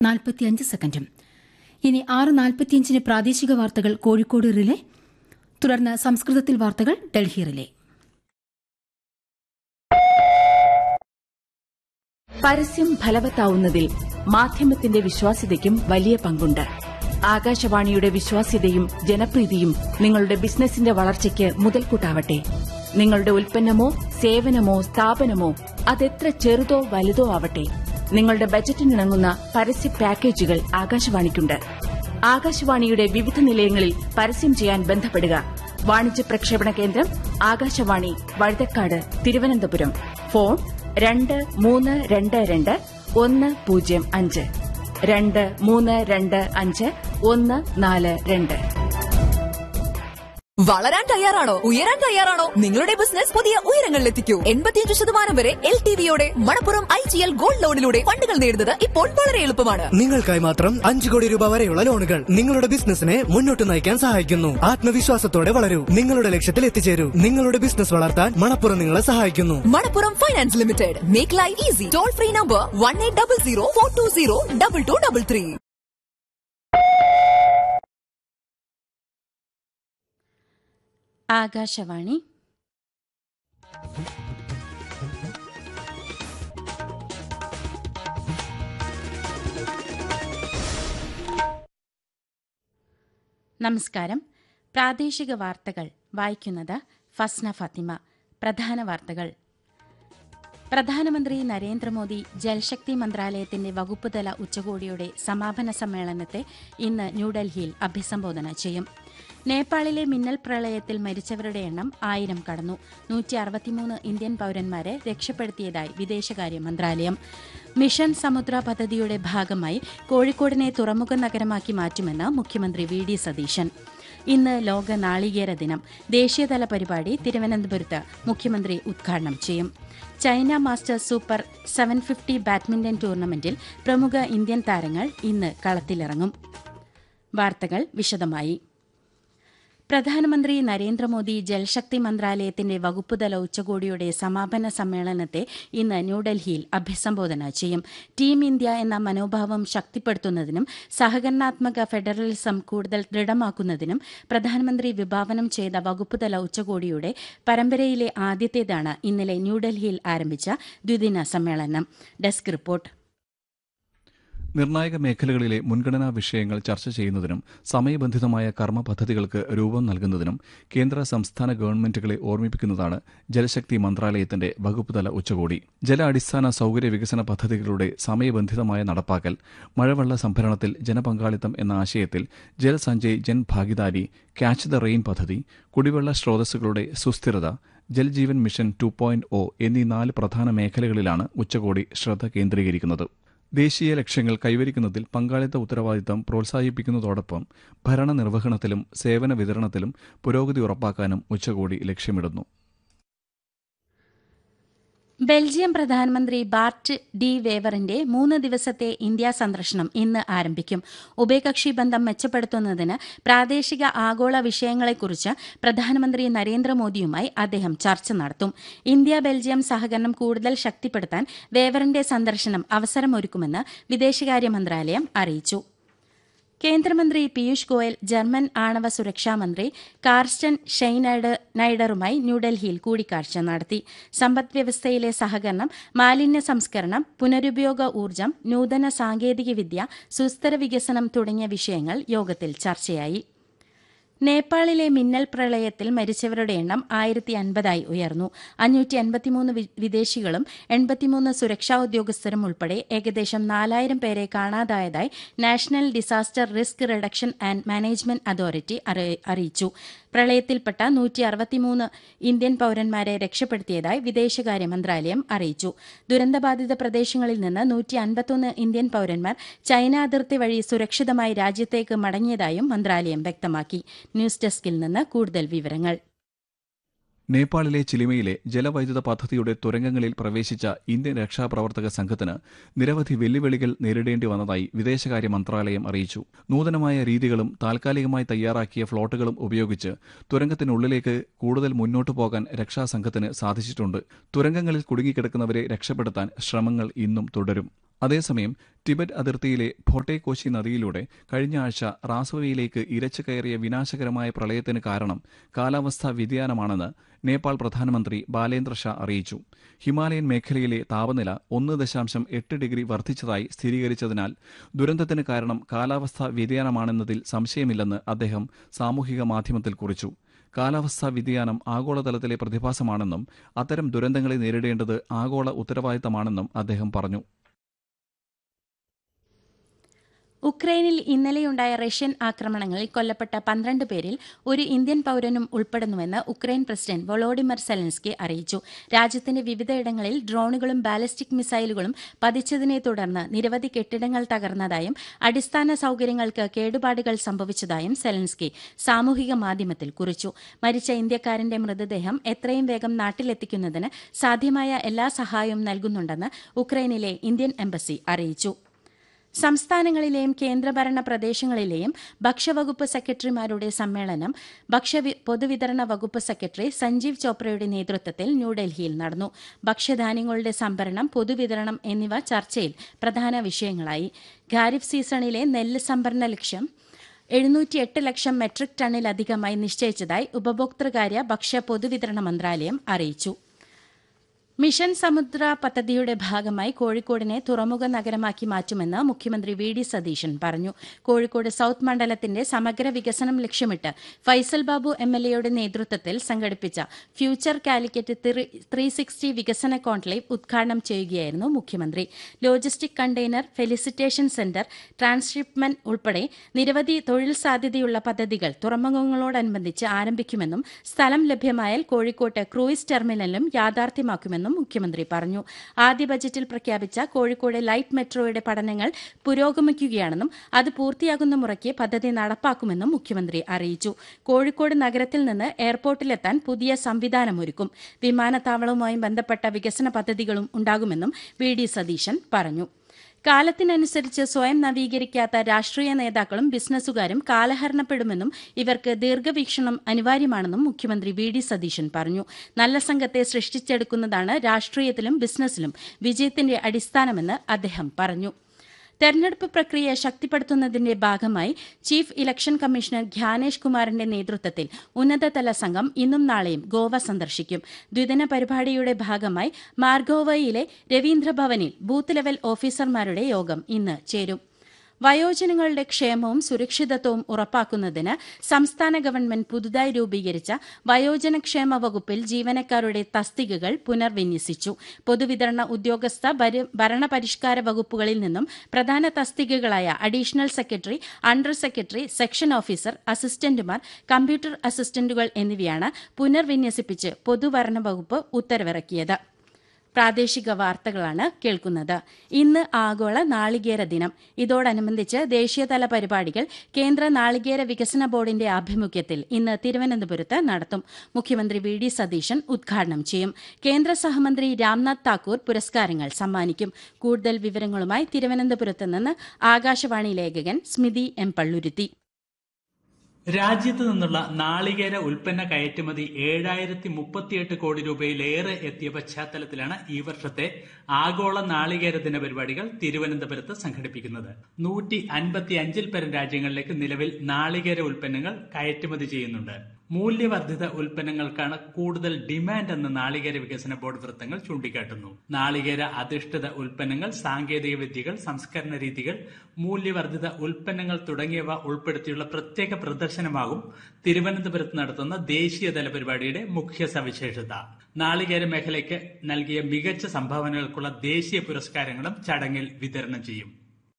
നാൽപ്പത്തിയഞ്ച് സെക്കൻഡും ഇനി ആറ് നാൽപ്പത്തിയഞ്ചിന് പ്രാദേശിക വാർത്തകൾ കോഴിക്കോട് റിലേ തുടർന്ന് സംസ്കൃതത്തിൽ വാർത്തകൾ ഡൽഹി റിലേ പരസ്യം ഫലവത്താവുന്നതിൽ മാധ്യമത്തിന്റെ വിശ്വാസ്യതയ്ക്കും വലിയ പങ്കുണ്ട് ആകാശവാണിയുടെ വിശ്വാസ്യതയും ജനപ്രീതിയും നിങ്ങളുടെ ബിസിനസിന്റെ വളർച്ചയ്ക്ക് മുതൽക്കൂട്ടാവട്ടെ നിങ്ങളുടെ ഉൽപ്പന്നമോ സേവനമോ സ്ഥാപനമോ അതെത്ര ചെറുതോ വലുതോ ആവട്ടെ നിങ്ങളുടെ ബജറ്റിനിണങ്ങുന്ന പരസ്യ പാക്കേജുകൾ ആകാശവാണിക്കുണ്ട് ആകാശവാണിയുടെ വിവിധ നിലയങ്ങളിൽ പരസ്യം ചെയ്യാൻ ബന്ധപ്പെടുക വാണിജ്യ പ്രക്ഷേപണ കേന്ദ്രം ആകാശവാണി വഴുതക്കാട് തിരുവനന്തപുരം ഫോൺ രണ്ട് മൂന്ന് രണ്ട് രണ്ട് ഒന്ന് പൂജ്യം അഞ്ച് രണ്ട് മൂന്ന് രണ്ട് അഞ്ച് ഒന്ന് നാല് രണ്ട് വളരാൻ തയ്യാറാണോ ഉയരാൻ തയ്യാറാണോ നിങ്ങളുടെ ബിസിനസ് പുതിയ ഉയരങ്ങളിലെത്തിക്കൂ എൺപത്തിയഞ്ച് ശതമാനം വരെ എൽ ടി വിയോടെ Manappuram I G L gold ലോണിലൂടെ ഫണ്ടുകൾ നേടുന്നത് ഇപ്പോൾ വളരെ എളുപ്പമാണ് നിങ്ങൾക്കായി മാത്രം അഞ്ചു കോടി രൂപ വരെയുള്ള ലോണുകൾ നിങ്ങളുടെ ബിസിനസിനെ മുന്നോട്ട് നയിക്കാൻ സഹായിക്കുന്നു ആത്മവിശ്വാസത്തോടെ വളരൂ നിങ്ങളുടെ ലക്ഷ്യത്തിൽ എത്തിച്ചേരൂ നിങ്ങളുടെ ബിസിനസ് വളർത്താൻ മണപ്പുറം നിങ്ങളെ സഹായിക്കുന്നു Manappuram finance limited make life easy toll free number one eight double zero four two zero double two double three Akashvani നമസ്കാരം പ്രാദേശിക വാർത്തകൾ വായിക്കുന്നത് ഫസ്ന ഫാത്തിമ പ്രധാന വാർത്തകൾ പ്രധാനമന്ത്രി നരേന്ദ്രമോദി ജൽശക്തി മന്ത്രാലയത്തിന്റെ വകുപ്പുതല ഉച്ചകോടിയുടെ സമാപന സമ്മേളനത്തെ ഇന്ന് ന്യൂഡൽഹിയിൽ അഭിസംബോധന ചെയ്യും നേപ്പാളിലെ മിന്നൽ പ്രളയത്തിൽ മരിച്ചവരുടെ എണ്ണം ആയിരം കടന്നു നൂറ്റി അറുപത്തിമൂന്ന് ഇന്ത്യൻ പൌരന്മാരെ രക്ഷപ്പെടുത്തിയതായി വിദേശകാര്യ മന്ത്രാലയം മിഷൻ സമുദ്ര പദ്ധതിയുടെ ഭാഗമായി കോഴിക്കോടിനെ തുറമുഖ നഗരമാക്കി മാറ്റുമെന്ന് മുഖ്യമന്ത്രി വി ഡി സതീശൻ ഇന്ന് ലോക നാളികേര ദിനം ദേശീയതല പരിപാടി തിരുവനന്തപുരത്ത് മുഖ്യമന്ത്രി ഉദ്ഘാടനം ചെയ്യും China Masters super seven fifty badminton ടൂർണമെന്റിൽ പ്രമുഖ ഇന്ത്യൻ താരങ്ങൾ ഇന്ന് കളത്തിലിറങ്ങും വാർത്തകൾ വിശദമായി പ്രധാനമന്ത്രി നരേന്ദ്രമോദി ജൽശക്തി മന്ത്രാലയത്തിന്റെ വകുപ്പുതല ഉച്ചകോടിയുടെ സമാപന സമ്മേളനത്തെ ഇന്ന് ന്യൂഡൽഹിയിൽ അഭിസംബോധന ചെയ്യും ടീം ഇന്ത്യ എന്ന മനോഭാവം ശക്തിപ്പെടുത്തുന്നതിനും സഹകരണാത്മക ഫെഡറലിസം കൂടുതൽ ദൃഢമാക്കുന്നതിനും പ്രധാനമന്ത്രി വിഭാവനം ചെയ്ത വകുപ്പുതല ഉച്ചകോടിയുടെ പരമ്പരയിലെ ആദ്യത്തേതാണ് ഇന്നലെ ന്യൂഡൽഹിയിൽ ആരംഭിച്ച ദ്വിദിന സമ്മേളനം ഡെസ്ക് റിപ്പോർട്ട് നിർണായക മേഖലകളിലെ മുൻഗണനാ വിഷയങ്ങൾ ചർച്ച ചെയ്യുന്നതിനും സമയബന്ധിതമായ കർമ്മ പദ്ധതികൾക്ക് രൂപം നൽകുന്നതിനും കേന്ദ്ര സംസ്ഥാന ഗവൺമെന്റുകളെ ഓർമ്മിപ്പിക്കുന്നതാണ് ജലശക്തി മന്ത്രാലയത്തിന്റെ വകുപ്പുതല ഉച്ചകോടി ജല അടിസ്ഥാന സൌകര്യ വികസന പദ്ധതികളുടെ സമയബന്ധിതമായ നടപ്പാക്കൽ മഴവെള്ള സംഭരണത്തിൽ ജനപങ്കാളിത്തം എന്ന ആശയത്തിൽ Jal Sanchay Jan Bhagidari catch the rain പദ്ധതി കുടിവെള്ള സ്രോതസ്സുകളുടെ സുസ്ഥിരത Jal Jeevan mission two point O എന്നീ നാല് പ്രധാന മേഖലകളിലാണ് ഉച്ചകോടി ശ്രദ്ധ കേന്ദ്രീകരിക്കുന്നത് ദേശീയ ലക്ഷ്യങ്ങൾ കൈവരിക്കുന്നതിൽ പങ്കാളിത്ത ഉത്തരവാദിത്തം പ്രോത്സാഹിപ്പിക്കുന്നതോടൊപ്പം ഭരണനിർവഹണത്തിലും സേവന വിതരണത്തിലും പുരോഗതി ഉറപ്പാക്കാനും ഉച്ചകോടി ലക്ഷ്യമിടുന്നു ബെൽജിയം പ്രധാനമന്ത്രി ബാർട്ട് ഡി വേവറിന്റെ മൂന്ന് ദിവസത്തെ ഇന്ത്യ സന്ദർശനം ഇന്ന് ആരംഭിക്കും ഉഭയകക്ഷി ബന്ധം മെച്ചപ്പെടുത്തുന്നതിന് പ്രാദേശിക ആഗോള വിഷയങ്ങളെക്കുറിച്ച് പ്രധാനമന്ത്രി നരേന്ദ്രമോദിയുമായി അദ്ദേഹം ചർച്ച നടത്തും ഇന്ത്യ ബെൽജിയം സഹകരണം കൂടുതൽ ശക്തിപ്പെടുത്താൻ വേവറിന്റെ സന്ദർശനം അവസരമൊരുക്കുമെന്ന് വിദേശകാര്യ മന്ത്രാലയം അറിയിച്ചു കേന്ദ്രമന്ത്രി പീയൂഷ് ഗോയൽ ജർമ്മൻ ആണവ സുരക്ഷാ മന്ത്രി കാർസ്റ്റൻ ഷെയ്നൈഡറുമായി ന്യൂഡൽഹിയിൽ കൂടിക്കാഴ്ച നടത്തി സമ്പദ് വ്യവസ്ഥയിലെ സഹകരണം മാലിന്യ സംസ്കരണം പുനരുപയോഗ ഊർജ്ജം നൂതന സാങ്കേതികവിദ്യ സുസ്ഥിര വികസനം തുടങ്ങിയ വിഷയങ്ങൾ യോഗത്തിൽ ചർച്ചയായി നേപ്പാളിലെ മിന്നൽ പ്രളയത്തിൽ മരിച്ചവരുടെ എണ്ണം ആയിരത്തി അൻപതായി ഉയർന്നു അഞ്ഞൂറ്റി അൻപത്തിമൂന്ന് വിദേശികളും എൺപത്തിമൂന്ന് സുരക്ഷാ ഉദ്യോഗസ്ഥരും ഉൾപ്പെടെ ഏകദേശം നാലായിരം പേരെ കാണാതായതായി National Disaster Risk Reduction and Management Authority അറിയിച്ചു പ്രളയത്തിൽപ്പെട്ട നൂറ്റി അറുപത്തിമൂന്ന് ഇന്ത്യൻ പൌരന്മാരെ രക്ഷപ്പെടുത്തിയതായി വിദേശകാര്യ മന്ത്രാലയം അറിയിച്ചു ദുരന്തബാധിത പ്രദേശങ്ങളിൽ നിന്ന് നൂറ്റി അൻപത്തൊന്ന് ഇന്ത്യൻ പൌരന്മാർ ചൈന അതിർത്തി വഴി സുരക്ഷിതമായി രാജ്യത്തേക്ക് മടങ്ങിയതായും മന്ത്രാലയം വ്യക്തമാക്കി ന്യൂസ് ഡെസ്കിൽ നിന്ന് കൂടുതൽ വിവരങ്ങൾ നേപ്പാളിലെ ചിലിമയിലെ ജലവൈദ്യുത പദ്ധതിയുടെ തുരങ്കങ്ങളിൽ പ്രവേശിച്ച ഇന്ത്യൻ രക്ഷാപ്രവർത്തക സംഘത്തിന് നിരവധി വെല്ലുവിളികൾ നേരിടേണ്ടി വന്നതായി വിദേശകാര്യ മന്ത്രാലയം അറിയിച്ചു നൂതനമായ രീതികളും താൽക്കാലികമായി തയ്യാറാക്കിയ ഫ്ളോട്ടുകളും ഉപയോഗിച്ച് തുരങ്കത്തിനുള്ളിലേക്ക് കൂടുതൽ മുന്നോട്ടു പോകാൻ രക്ഷാസംഘത്തിന് സാധിച്ചിട്ടുണ്ട് തുരങ്കങ്ങളിൽ കുടുങ്ങിക്കിടക്കുന്നവരെ രക്ഷപ്പെടുത്താൻ ശ്രമങ്ങൾ ഇന്നും തുടരും അതേസമയം ടിബറ്റ് അതിർത്തിയിലെ ഭോട്ടെകോശി നദിയിലൂടെ കഴിഞ്ഞ ആഴ്ച റാസ്വയിലേക്ക് ഇരച്ചു കയറിയ വിനാശകരമായ പ്രളയത്തിന് കാരണം കാലാവസ്ഥാ വ്യതിയാനമാണെന്ന് നേപ്പാൾ പ്രധാനമന്ത്രി ബാലേന്ദ്ര ഷാ അറിയിച്ചു ഹിമാലയൻ മേഖലയിലെ താപനില ഒന്ന് ദശാംശം എട്ട് ഡിഗ്രി വർദ്ധിച്ചതായി സ്ഥിരീകരിച്ചതിനാൽ ദുരന്തത്തിന് കാരണം കാലാവസ്ഥാ വ്യതിയാനമാണെന്നതിൽ സംശയമില്ലെന്ന് അദ്ദേഹം സാമൂഹിക മാധ്യമത്തിൽ കുറിച്ചു കാലാവസ്ഥാ വ്യതിയാനം ആഗോളതലത്തിലെ പ്രതിഭാസമാണെന്നും അത്തരം ദുരന്തങ്ങളെ നേരിടേണ്ടത് ആഗോള ഉത്തരവാദിത്തമാണെന്നും അദ്ദേഹം പറഞ്ഞു ഉക്രൈനിൽ ഇന്നലെയുണ്ടായ റഷ്യൻ ആക്രമണങ്ങളിൽ കൊല്ലപ്പെട്ട പന്ത്രണ്ട് പേരിൽ ഒരു ഇന്ത്യൻ പൌരനും ഉൾപ്പെടുന്നുവെന്ന് ഉക്രൈൻ പ്രസിഡന്റ് വൊളോഡിമർ സെലൻസ്കി അറിയിച്ചു രാജ്യത്തിന്റെ വിവിധയിടങ്ങളിൽ ഡ്രോണുകളും ബാലിസ്റ്റിക് മിസൈലുകളും പതിച്ചതിനെ തുടർന്ന് നിരവധി കെട്ടിടങ്ങൾ തകർന്നതായും അടിസ്ഥാന സൌകര്യങ്ങൾക്ക് കേടുപാടുകൾ സംഭവിച്ചതായും സെലൻസ്കി സാമൂഹിക മാധ്യമത്തിൽ കുറിച്ചു മരിച്ച ഇന്ത്യക്കാരന്റെ മൃതദേഹം എത്രയും വേഗം നാട്ടിലെത്തിക്കുന്നതിന് സാധ്യമായ എല്ലാ സഹായവും നൽകുന്നുണ്ടെന്ന് ഉക്രൈനിലെ ഇന്ത്യൻ എംബസി അറിയിച്ചു സംസ്ഥാനങ്ങളിലെയും കേന്ദ്രഭരണ പ്രദേശങ്ങളിലെയും ഭക്ഷ്യവകുപ്പ് സെക്രട്ടറിമാരുടെ സമ്മേളനം ഭക്ഷ്യ പൊതുവിതരണ വകുപ്പ് സെക്രട്ടറി സഞ്ജീവ് ചോപ്രയുടെ നേതൃത്വത്തിൽ ന്യൂഡൽഹിയിൽ നടന്നു ഭക്ഷ്യധാന്യങ്ങളുടെ സംഭരണം പൊതുവിതരണം എന്നിവ ചർച്ചയിൽ പ്രധാന വിഷയങ്ങളായി ഖാരിഫ് സീസണിലെ നെല്ല് സംഭരണ ലക്ഷ്യം എഴുന്നൂറ്റിയെട്ട് ലക്ഷം മെട്രിക് ടണ്ണിലധികമായി നിശ്ചയിച്ചതായി ഉപഭോക്തൃകാര്യ ഭക്ഷ്യ പൊതുവിതരണ മന്ത്രാലയം അറിയിച്ചു മിഷൻ സമുദ്ര പദ്ധതിയുടെ ഭാഗമായി കോഴിക്കോടിനെ തുറമുഖ നഗരമാക്കി മാറ്റുമെന്ന് മുഖ്യമന്ത്രി വി ഡി സതീശൻ പറഞ്ഞു കോഴിക്കോട് സൌത്ത് മണ്ഡലത്തിന്റെ സമഗ്ര വികസനം ലക്ഷ്യമിട്ട് ഫൈസൽ ബാബു എം എൽ എയുടെ നേതൃത്വത്തിൽ സംഘടിപ്പിച്ച ഫ്യൂച്ചർ കാലിക്കറ്റ് ത്രീ സിക്സ്റ്റി വികസന കോൺക്ലേവ് ഉദ്ഘാടനം ചെയ്യുകയായിരുന്നു മുഖ്യമന്ത്രി logistic container felicitation centre transshipment ഉൾപ്പെടെ നിരവധി തൊഴിൽ സാധ്യതയുള്ള പദ്ധതികൾ തുറമുഖങ്ങളോടനുബന്ധിച്ച് ആരംഭിക്കുമെന്നും സ്ഥലം ലഭ്യമായാൽ കോഴിക്കോട്ട് ക്രൂയിസ് ടെർമിനലും യാഥാർത്ഥ്യമാക്കുമെന്നും മുഖ്യമന്ത്രി പറഞ്ഞു ആദ്യ ബജറ്റിൽ പ്രഖ്യാപിച്ച കോഴിക്കോട് ലൈറ്റ് മെട്രോയുടെ പഠനങ്ങൾ പുരോഗമിക്കുകയാണെന്നും അത് പൂർത്തിയാകുന്ന മുറയ്ക്ക് പദ്ധതി നടപ്പാക്കുമെന്നും മുഖ്യമന്ത്രി അറിയിച്ചു കോഴിക്കോട് നഗരത്തിൽ നിന്ന് എയർപോർട്ടിലെത്താൻ പുതിയ സംവിധാനമൊരുക്കും വിമാനത്താവളവുമായി ബന്ധപ്പെട്ട വികസന പദ്ധതികളും ഉണ്ടാകുമെന്നും വി ഡി സതീശൻ പറഞ്ഞു കാലത്തിനനുസരിച്ച് സ്വയം നവീകരിക്കാത്ത രാഷ്ട്രീയ നേതാക്കളും ബിസിനസ്സുകാരും കാലഹരണപ്പെടുമെന്നും ഇവർക്ക് ദീർഘവീക്ഷണം അനിവാര്യമാണെന്നും മുഖ്യമന്ത്രി വി ഡി സതീശൻ പറഞ്ഞു നല്ല സംഘത്തെ സൃഷ്ടിച്ചെടുക്കുന്നതാണ് രാഷ്ട്രീയത്തിലും ബിസിനസ്സിലും വിജയത്തിന്റെ അടിസ്ഥാനമെന്ന് അദ്ദേഹം പറഞ്ഞു തെരഞ്ഞെടുപ്പ് പ്രക്രിയ ശക്തിപ്പെടുത്തുന്നതിന്റെ ഭാഗമായി ചീഫ് ഇലക്ഷൻ കമ്മീഷണർ ധ്യാനേഷ് കുമാറിന്റെ നേതൃത്വത്തിൽ ഉന്നതതല സംഘം ഇന്നും നാളെയും ഗോവ സന്ദർശിക്കും ദ്വിദിന പരിപാടിയുടെ ഭാഗമായി മാർഗോവയിലെ രവീന്ദ്രഭവനിൽ ബൂത്ത് ലെവൽ ഓഫീസർമാരുടെ യോഗം ഇന്ന് ചേരും വയോജനങ്ങളുടെ ക്ഷേമവും സുരക്ഷിതത്വവും ഉറപ്പാക്കുന്നതിന് സംസ്ഥാന ഗവൺമെന്റ് പുതുതായി രൂപീകരിച്ച വയോജനക്ഷേമ വകുപ്പിൽ ജീവനക്കാരുടെ തസ്തികകൾ പുനർവിന്യസിച്ചു പൊതുവിതരണ ഉദ്യോഗസ്ഥ ഭരണപരിഷ്കാര വകുപ്പുകളിൽ നിന്നും പ്രധാന തസ്തികകളായ additional secretary under secretary section officer അസിസ്റ്റന്റുമാർ കമ്പ്യൂട്ടർ അസിസ്റ്റന്റുകൾ എന്നിവയാണ് പുനർവിന്യസിപ്പിച്ച് പൊതുഭരണ വകുപ്പ് ഉത്തരവിറക്കിയത് പ്രാദേശിക വാർത്തകളാണ് കേൾക്കുന്നത് ഇന്ന് ആഗോള നാളികേര ദിനം ഇതോടനുബന്ധിച്ച് ദേശീയതല പരിപാടികൾ കേന്ദ്ര നാളികേര വികസന ബോർഡിന്റെ ആഭിമുഖ്യത്തിൽ ഇന്ന് തിരുവനന്തപുരത്ത് നടത്തും മുഖ്യമന്ത്രി വി ഡി സതീശൻ ഉദ്ഘാടനം ചെയ്യും കേന്ദ്ര സഹമന്ത്രി രാംനാഥ് താക്കൂർ പുരസ്കാരങ്ങൾ സമ്മാനിക്കും കൂടുതൽ വിവരങ്ങളുമായി തിരുവനന്തപുരത്ത് നിന്ന് ആകാശവാണി ലേഖകൻ സ്മിതി എം പള്ളുരുത്തി രാജ്യത്ത് നിന്നുള്ള നാളികേര ഉൽപ്പന്ന കയറ്റുമതി ഏഴായിരത്തി മുപ്പത്തിയെട്ട് കോടി രൂപയിലേറെ എത്തിയ പശ്ചാത്തലത്തിലാണ് ഈ വർഷത്തെ ആഗോള നാളികേര ദിന പരിപാടികൾ തിരുവനന്തപുരത്ത് സംഘടിപ്പിക്കുന്നത് നൂറ്റി അൻപത്തി അഞ്ചിൽ പരം രാജ്യങ്ങളിലേക്ക് നിലവിൽ നാളികേര ഉൽപ്പന്നങ്ങൾ കയറ്റുമതി ചെയ്യുന്നുണ്ട് മൂല്യവർദ്ധിത ഉൽപ്പന്നങ്ങൾക്കാണ് കൂടുതൽ ഡിമാൻഡ് എന്ന് നാളികേര വികസന ബോർഡ് വൃത്തങ്ങൾ ചൂണ്ടിക്കാട്ടുന്നു നാളികേര അധിഷ്ഠിത ഉൽപ്പന്നങ്ങൾ സാങ്കേതിക വിദ്യകൾ സംസ്കരണ രീതികൾ മൂല്യവർദ്ധിത ഉൽപ്പന്നങ്ങൾ തുടങ്ങിയവ ഉൾപ്പെടുത്തിയുള്ള പ്രത്യേക പ്രദർശനമാകും തിരുവനന്തപുരത്ത് നടത്തുന്ന ദേശീയതല പരിപാടിയുടെ മുഖ്യ സവിശേഷത നാളികേര മേഖലയ്ക്ക് നൽകിയ മികച്ച സംഭാവനകൾക്കുള്ള ദേശീയ പുരസ്കാരങ്ങളും ചടങ്ങിൽ വിതരണം ചെയ്യും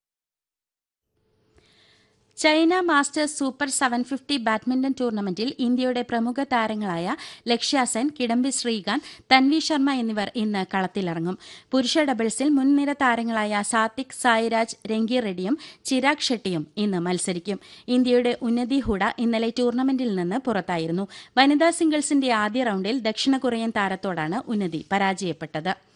China Masters super seven fifty badminton ടൂർണമെന്റിൽ ഇന്ത്യയുടെ പ്രമുഖ താരങ്ങളായ ലക്ഷ്യ സെൻ കിഡംബി ശ്രീകാന്ത് തൻവി ശർമ്മ എന്നിവർ ഇന്ന് കളത്തിലിറങ്ങും പുരുഷ ഡബിൾസിൽ മുൻനിര താരങ്ങളായ സാത്വിക് സായിരാജ് രംഗി റെഡ്ഡിയും ചിരാഗ് ഷെട്ടിയും ഇന്ന് മത്സരിക്കും ഇന്ത്യയുടെ ഉന്നതി ഹുഡ ഇന്നലെ ടൂർണമെന്റിൽ നിന്ന് പുറത്തായിരുന്നു വനിതാ സിംഗിൾസിന്റെ ആദ്യ റൌണ്ടിൽ ദക്ഷിണ കൊറിയൻ താരത്തോടാണ് ഉന്നതി പരാജയപ്പെട്ടത്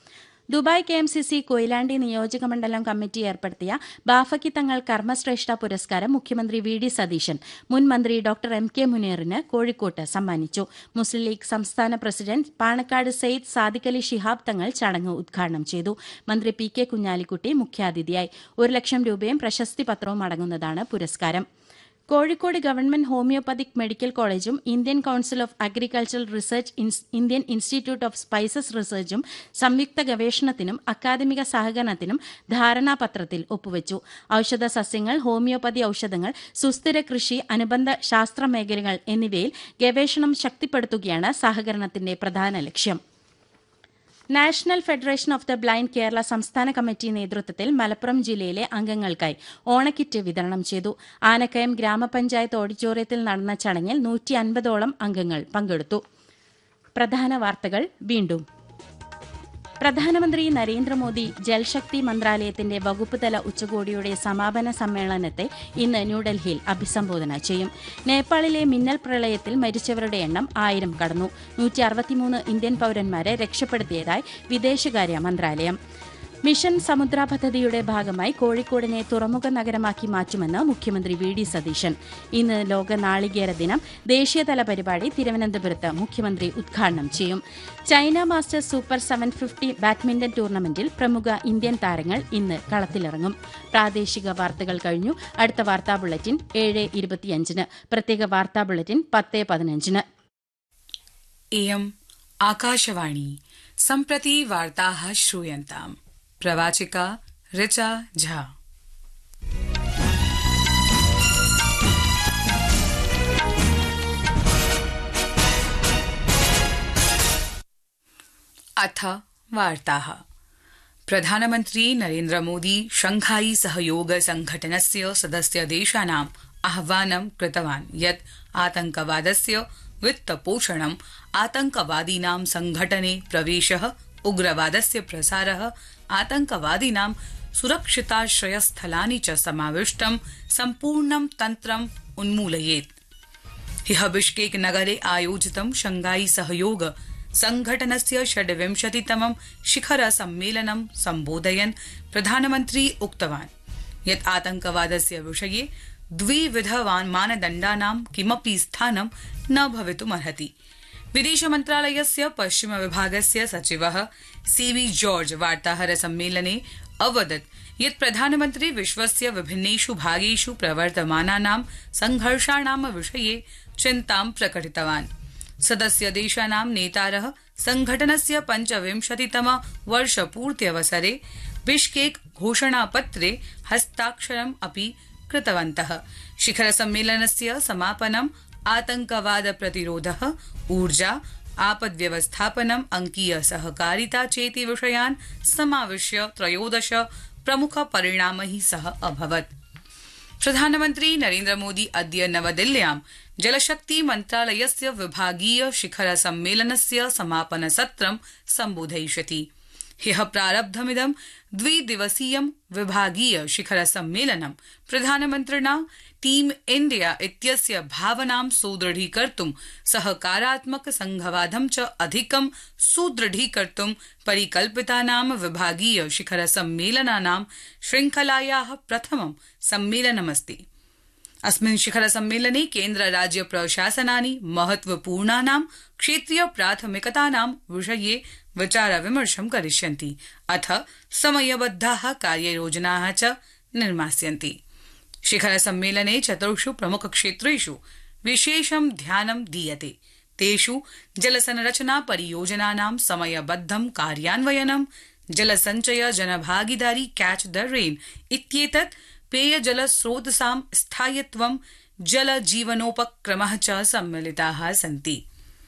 Dubai K M C C Koyilandy നിയോജക മണ്ഡലം കമ്മിറ്റി ഏർപ്പെടുത്തിയ ബാഫക്കി തങ്ങൾ കർമ്മശ്രേഷ്ഠ പുരസ്കാരം മുഖ്യമന്ത്രി വി ഡി സതീശൻ മുൻ മന്ത്രി ഡോക്ടർ എം കെ മുനീറിന് കോഴിക്കോട്ട് സമ്മാനിച്ചു മുസ്ലിം ലീഗ് സംസ്ഥാന പ്രസിഡന്റ് പാണക്കാട് സെയ്ദ് സാദിഖലി ശിഹാബ് തങ്ങൾ ചടങ്ങ് ഉദ്ഘാടനം ചെയ്തു മന്ത്രി പി കെ കുഞ്ഞാലിക്കുട്ടി മുഖ്യാതിഥിയായി ഒരു ലക്ഷം രൂപയും പ്രശസ്തി പത്രവും അടങ്ങുന്നതാണ് പുരസ്കാരം കോഴിക്കോട് ഗവൺമെന്റ് ഹോമിയോപ്പതിക് മെഡിക്കൽ കോളേജും Indian Council of Agricultural Research Indian Institute of Spices റിസർച്ചും സംയുക്ത ഗവേഷണത്തിനും അക്കാദമിക സഹകരണത്തിനും ധാരണാപത്രത്തിൽ ഒപ്പുവച്ചു ഔഷധ സസ്യങ്ങൾ ഹോമിയോപ്പതി ഔഷധങ്ങൾ സുസ്ഥിര കൃഷി അനുബന്ധ ശാസ്ത്ര മേഖലകൾ എന്നിവയിൽ ഗവേഷണം ശക്തിപ്പെടുത്തുകയാണ് സഹകരണത്തിന്റെ പ്രധാന ലക്ഷ്യം National Federation of the Blind Kerala സംസ്ഥാന കമ്മിറ്റി നേതൃത്വത്തിൽ മലപ്പുറം ജില്ലയിലെ അംഗങ്ങൾക്കായി ഓണക്കിറ്റ് വിതരണം ചെയ്തു ആനക്കയം ഗ്രാമപഞ്ചായത്ത് ഓഡിറ്റോറിയത്തിൽ നടന്ന ചടങ്ങിൽ നൂറ്റി അൻപതോളം അംഗങ്ങൾ പങ്കെടുത്തു പ്രധാന വാർത്തകൾ വീണ്ടും പ്രധാനമന്ത്രി നരേന്ദ്രമോദി ജൽശക്തി മന്ത്രാലയത്തിന്റെ വകുപ്പുതല ഉച്ചകോടിയുടെ സമാപന സമ്മേളനത്തെ ഇന്ന് ന്യൂഡൽഹിയിൽ അഭിസംബോധന ചെയ്യും നേപ്പാളിലെ മിന്നൽ പ്രളയത്തിൽ മരിച്ചവരുടെ എണ്ണം ആയിരം കടന്നു നൂറ്റി അറുപത്തിമൂന്ന് ഇന്ത്യൻ പൌരന്മാരെ രക്ഷപ്പെടുത്തിയതായി വിദേശകാര്യ മന്ത്രാലയം മിഷൻ സമുദ്ര പദ്ധതിയുടെ ഭാഗമായി കോഴിക്കോടിനെ തുറമുഖ നഗരമാക്കി മാറ്റുമെന്ന് മുഖ്യമന്ത്രി വി ഡി സതീശൻ ഇന്ന് ലോക നാളികേര ദിനം ദേശീയതല പരിപാടി തിരുവനന്തപുരത്ത് മുഖ്യമന്ത്രി ഉദ്ഘാടനം ചെയ്യും China Masters super seven fifty badminton ടൂർണമെന്റിൽ പ്രമുഖ ഇന്ത്യൻ താരങ്ങൾ ഇന്ന് കളത്തിലിറങ്ങും പ്രാദേശിക വാർത്തകൾ കഴിഞ്ഞു അടുത്ത വാർത്താ ബുള്ളറ്റിൻ ഏഴ് ഇരുപത്തിയഞ്ചിന് പ്രത്യേക വാർത്താ ബുള്ളറ്റിൻ പത്ത് പതിനഞ്ചിന് इयम् आकाशवाणी सम्प्रति वार्ताः श्रूयन्ताम् प्रवाचिका ऋचा झा अथ वार्ताः प्रधानमन्त्री नरेन्द्रमोदी शंघाई सहयोग संघटनस्य सदस्य देशानाम् आह्वानं कृतवान् यत् आतंकवादस्य वित्तपोषणम् आतंकवादीनां संघटने प्रवेशः उग्रवादस्य प्रसारः आतंकवादीनां सुरक्षिताश्रयस्थलानि च समाविष्टं सम्पूर्णं तन्त्रम् उन्मूलयेत् ह्यः बिश्केक नगरे आयोजितं शंघाई सहयोग संघटनस्य षड्विंशतितमं शिखर सम्मेलनं सम्बोधयन् प्रधानमन्त्री उक्तवान् यत् आतंकवादस्य विषये द्विविध मानदण्डानां किमपि स्थानं न भवितुमर्हति विदेश मन्त्रालयस्य पश्चिम विभागस्य सचिवः सीवी जॉर्ज वार्ताहर सम्मेलने अवदत् यत् प्रधानमन्त्री विश्वस्य विभिन्नेषु भागेषु प्रवर्तमानानां संघर्षाणां विषये चिन्तां प्रकटितवान् सदस्य देशानां नेतारः संघटनस्य पञ्चविंशतितम वर्षपूर्त्यवसरे बिश्केक घोषणापत्रे हस्ताक्षरम् अपि कृतवन्तः शिखर सम्मेलनस्य समापनम् आतंकवाद प्रतिरोधः ऊर्जा आपद्व्यवस्थापनम् अंकीय सहकारिता चेति विषयान् समाविश्य त्रयोदश प्रमुख परिणामै सह अभवत् प्रधानमन्त्री नरेन्द्रमोदी अद्य नवदिल्ल्यां जलशक्ति मन्त्रालयस्य विभागीय शिखर सम्मेलनस्य समापन सत्रं सम्बोधयिष्यति ह्यः प्रारब्धमिदं द्विदिवसीयं विभागीय शिखर सम्मेलनं प्रधानमन्त्रिणा टीम इण्डिया इत्यस्य भावनां सुदृढीकर्तुं सहकारात्मक संघवादं च अधिकं सुदृढीकर्तुं परिकल्पितानां विभागीय शिखर सम्मेलनानां श्रृंखलायाः प्रथमं सम्मेलनमस्ति अस्मिन् शिखर सम्मेलने केन्द्र राज्य प्रशासनानि महत्वपूर्णानां क्षेत्रीय प्राथमिकतानां विषये विचार विमर्शं करिष्यन्ति अथ समयबद्धाः कार्ययोजनाः च निर्मास्यन्ति शिखर सम्मेलने चतुर्षु प्रमुख क्षेत्रेषु विशेषं ध्यानं दीयते तेषु जलसंरचना परियोजनानां समयबद्धं कार्यान्वयनं जलसञ्चय जनभागीदारी कैच द रेन इत्येतत् पेयजल स्रोतसां स्थायित्वं जल जीवनोपक्रमः च सम्मिलिताः सन्ति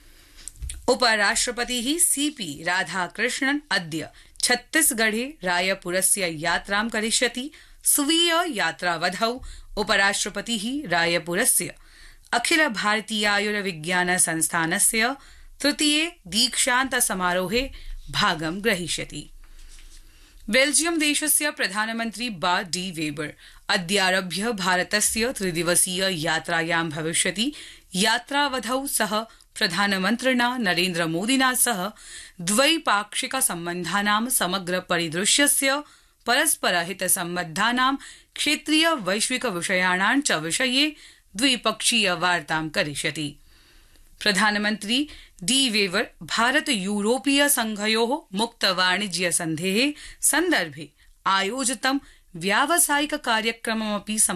उपराष्ट्रपतिः सीपी राधाकृष्णन् अद्य छत्तीसगढ़े रायपुरस्य यात्रां करिष्यति स्वीय यात्रावधौ उपराष्ट्रपतिः रायपुरस्य अखिल भारतीयायुर्विज्ञान संस्थानस्य तृतीये दीक्षान्त समारोहे भागं ग्रहीष्यति बेल्जियम देशस्य प्रधानमन्त्री बा डी वेबर अद्यारभ्य भारतस्य त्रिदिवसीय यात्रायां भविष्यति यात्रावधौ सः प्रधानमन्त्रिणा नरेन्द्र मोदिना सह द्वैपाक्षिक सम्बन्धानां समग्र परिदृश्यस्य परस्पर हित सम्बद्धानां क्षेत्रीय वैश्विक विषयाणां च विषये द्विपक्षीय वार्तां करिष्यति प्रधानमन्त्री डी वेवर भारत यूरोपीय संघयो मुक्त वाणिज्य सन्धे सन्दर्भे आयोजितं व्यावसायिक कार्यक्रममपि